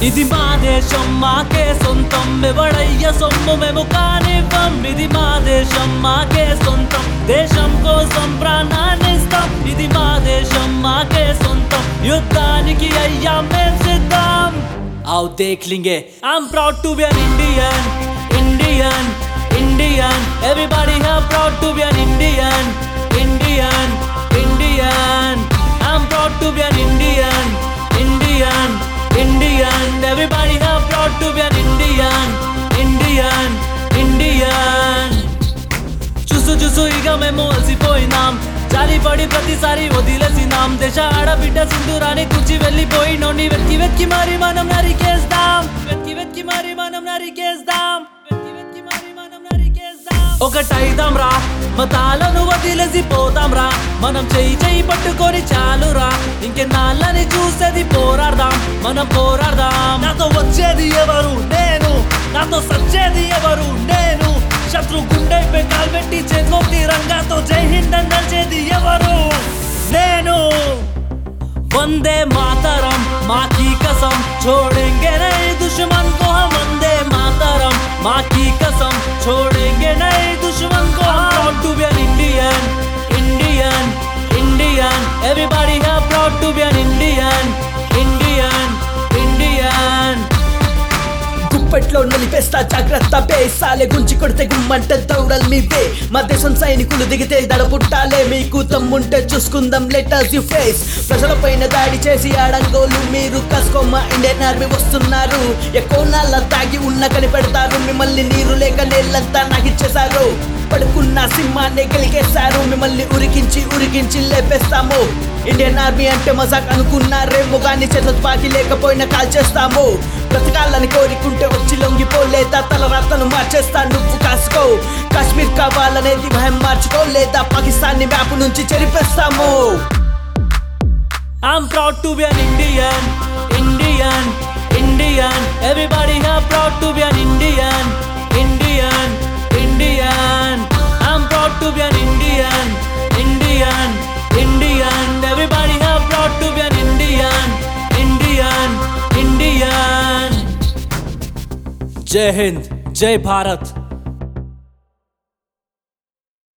ఇది మా దేశం మాకే సొంతం ఎవడయ్య సొమ్ము మేము కానివ్వం ఇది మా దేశం మాకే సొంతం దేశం కోసం ప్రాణాన్నిస్తాం ఇది మా దేశం మాకే సొంతం యుద్ధానికి అయ్యా మేం సిద్ధం आओ देख लेंगे I'm proud to be an Indian Indian Indian Everybody here proud to be an Indian Indian Indian I'm proud to be an Indian Indian Indian Everybody here proud to be an Indian Indian Indian చూసు చూసు ఇక మేము అలసిపోయినాం జాలిపడి ప్రతిసారి వదిలేసినాం దేశ ఆడబిడ్డ సింధూరాన్ని కూర్చి వెళ్ళిపోయినోని వెతికి వెతికి మరి మనం నరికేస్తాం వెతికి వెతికి మరి మనం నరికేస్తాం వెతికి వెతికి మరి మనం నరికేస్తాం ఒకటైదాం రా మతాలను వదిలేసి పోతాం రా మనం చెయ్యి చెయ్యి పట్టుకొని చాలురా ఇంకెన్నాళ్ళని చూసేది పోరాడదాం మనం పోరాడదాం నాతో వచ్చేది ఎవరు నేను నాతో సచ్చేది ఎవరు నేను శత్రు గుండెపై కాల్పెట్టి చేతిలో తిరంగాతో జై హింద్ అని నడిచేది ఎవరు నేను వందే మాతరం మాకి కసం छोड़ेंगे नहीं दुश्मन को हम वंदे मातरम माकी कसम छोड़ेंगे नहीं दुश्मन को हम proud to be an Indian Indian Indian everybody here proud to be an Indian Indian Indian గుప్పెట్లో నలిపేస్తా జాగ్రత్త పేసాలే గుంచి కొడితే గుమ్మంటే దౌడల్ మీవే మా దేశం సైనికులు దిగితే దడపుట్టాలే మీకు తమ్ముంటే చూసుకుందాం లెటర్స్ యు ఫేస్ ప్రజల పైన దాడి చేసి ఆడంగోలు మీరు కసుకోమ ఇండియన్ ఆర్మీ వస్తున్నారు ఎక్కువ నాళ్ళ తాగి ఉన్న కనిపెడతారు మిమ్మల్ని నీరు లేక నీళ్ళంతా నాకిచ్చేశారు పడుకున్న సింహాన్ని గెలిగేశారు మిమ్మల్ని ఉరికించి ఉరికించి లేపేస్తాము ఇండియన్ ఆర్మీ అంటే మజాక్ అనుకున్నారేమో కానీ చేతులు పాకి లేకపోయినా కాల్ చేస్తాము బ్రతకాలని కోరికుంటే వచ్చి లొంగిపోలేదా తల రాతను మార్చేస్తా నువ్వు కాసుకో కాశ్మీర్ కావాలనేది భయం మార్చుకో లేదా పాకిస్తాన్ ని మ్యాప్ నుంచి చెరిపేస్తాము I'm proud to be an Indian, Indian, Indian. Everybody here proud to be an Indian, Indian, Indian. I'm proud to be an Indian, Indian, Indian. Everybody here proud to be an Indian, Indian, Indian. Jai Hind, Jai Bharat.